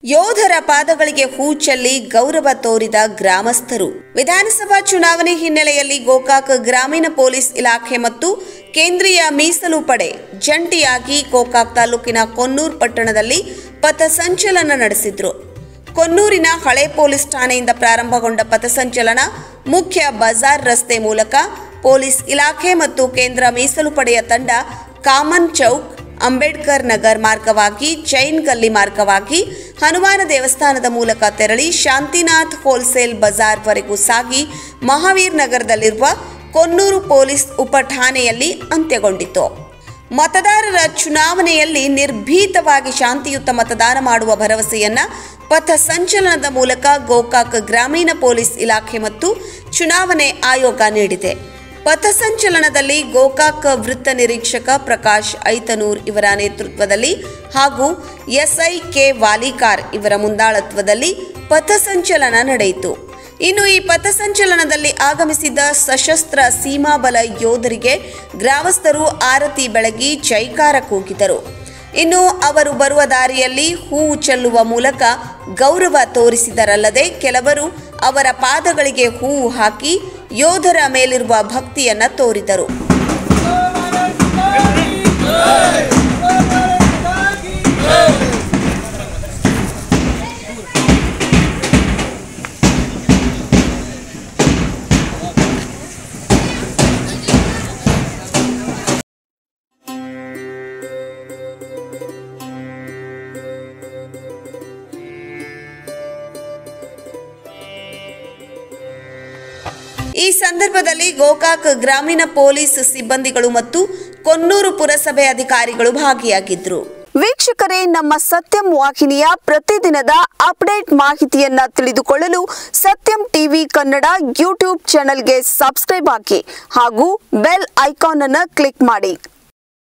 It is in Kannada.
ಯೋಧರ ಪಾದಗಳಿಗೆ ಹೂ ಚೆಲ್ಲಿ ಗೌರವ ತೋರಿದ ಗ್ರಾಮಸ್ಥರು ವಿಧಾನಸಭಾ ಚುನಾವಣೆ ಹಿನ್ನೆಲೆಯಲ್ಲಿ ಗೋಕಾಕ್ ಗ್ರಾಮೀಣ ಪೊಲೀಸ್ ಇಲಾಖೆ ಮತ್ತು ಕೇಂದ್ರೀಯ ಮೀಸಲು ಪಡೆ ಜಂಟಿಯಾಗಿ ಗೋಕಾಕ್ ತಾಲೂಕಿನ ಕೊನ್ನೂರ್ ಪಟ್ಟಣದಲ್ಲಿ ಪಥಸಂಚಲನ ನಡೆಸಿದ್ರು ಕೊನ್ನೂರಿನ ಹಳೆ ಪೊಲೀಸ್ ಠಾಣೆಯಿಂದ ಪ್ರಾರಂಭಗೊಂಡ ಪಥಸಂಚಲನ ಮುಖ್ಯ ಬಜಾರ್ ರಸ್ತೆ ಮೂಲಕ ಪೊಲೀಸ್ ಇಲಾಖೆ ಮತ್ತು ಕೇಂದ್ರ ಮೀಸಲು ಪಡೆಯ ತಂಡ ಕಾಮನ್ ಚೌಕ್ ಅಂಬೇಡ್ಕರ್ ನಗರ್ ಮಾರ್ಗವಾಗಿ ಜೈನ್ ಗಲ್ಲಿ ಮಾರ್ಗವಾಗಿ ಹನುಮಾನ ದೇವಸ್ಥಾನದ ಮೂಲಕ ತೆರಳಿ ಶಾಂತಿನಾಥ್ ಹೋಲ್ಸೇಲ್ ಬಜಾರ್ವರೆಗೂ ಸಾಗಿ ಮಹಾವೀರ್ ನಗರದಲ್ಲಿರುವ ಕೊನ್ನೂರು ಪೊಲೀಸ್ ಉಪಠಾಣೆಯಲ್ಲಿ ಅಂತ್ಯಗೊಂಡಿತು ಮತದಾರರ ಚುನಾವಣೆಯಲ್ಲಿ ನಿರ್ಭೀತವಾಗಿ ಶಾಂತಿಯುತ ಮತದಾನ ಮಾಡುವ ಭರವಸೆಯನ್ನ ಪಥ ಸಂಚಲನದ ಮೂಲಕ ಗೋಕಾಕ್ ಗ್ರಾಮೀಣ ಪೊಲೀಸ್ ಇಲಾಖೆ ಮತ್ತು ಚುನಾವಣೆ ಆಯೋಗ ನೀಡಿದೆ ಪಥಸಂಚಲನದಲ್ಲಿ ಗೋಕಾಕ್ ವೃತ್ತ ನಿರೀಕ್ಷಕ ಪ್ರಕಾಶ್ ಐತನೂರ್ ಇವರ ನೇತೃತ್ವದಲ್ಲಿ ಹಾಗೂ ಎಸ್ಐ ಕೆ ವಾಲಿಕಾರ್ ಇವರ ಮುಂದಾಳತ್ವದಲ್ಲಿ ಪಥಸಂಚಲನ ನಡೆಯಿತು ಇನ್ನು ಈ ಪಥಸಂಚಲನದಲ್ಲಿ ಆಗಮಿಸಿದ ಸಶಸ್ತ್ರ ಸೀಮಾಬಲ ಯೋಧರಿಗೆ ಗ್ರಾಮಸ್ಥರು ಆರತಿ ಬೆಳಗಿ ಜೈಕಾರ ಕೂಗಿದರು ಇನ್ನು ಅವರು ಬರುವ ದಾರಿಯಲ್ಲಿ ಹೂವು ಚೆಲ್ಲುವ ಮೂಲಕ ಗೌರವ ತೋರಿಸಿದರಲ್ಲದೆ ಕೆಲವರು ಅವರ ಪಾದಗಳಿಗೆ ಹೂವು ಹಾಕಿ ಯೋಧರ ಮೇಲಿರುವ ಭಕ್ತಿಯನ್ನ ತೋರಿದರು ಈ ಸಂದರ್ಭದಲ್ಲಿ ಗೋಕಾಕ್ ಗ್ರಾಮೀಣ ಪೊಲೀಸ್ ಸಿಬ್ಬಂದಿಗಳು ಮತ್ತು ಕೊನ್ನೂರು ಪುರಸಭೆ ಅಧಿಕಾರಿಗಳು ಭಾಗಿಯಾಗಿದ್ದರು ವೀಕ್ಷಕರೇ ನಮ್ಮ ಸತ್ಯಂ ವಾಹಿನಿಯ ಪ್ರತಿದಿನದ ಅಪ್ಡೇಟ್ ಮಾಹಿತಿಯನ್ನ ತಿಳಿದುಕೊಳ್ಳಲು ಸತ್ಯಂ ಟಿವಿ ಕನ್ನಡ ಯೂಟ್ಯೂಬ್ ಚಾನೆಲ್ಗೆ ಸಬ್ಸ್ಕ್ರೈಬ್ ಹಾಕಿ ಹಾಗೂ ಬೆಲ್ ಐಕಾನ್ ಅನ್ನು ಕ್ಲಿಕ್ ಮಾಡಿ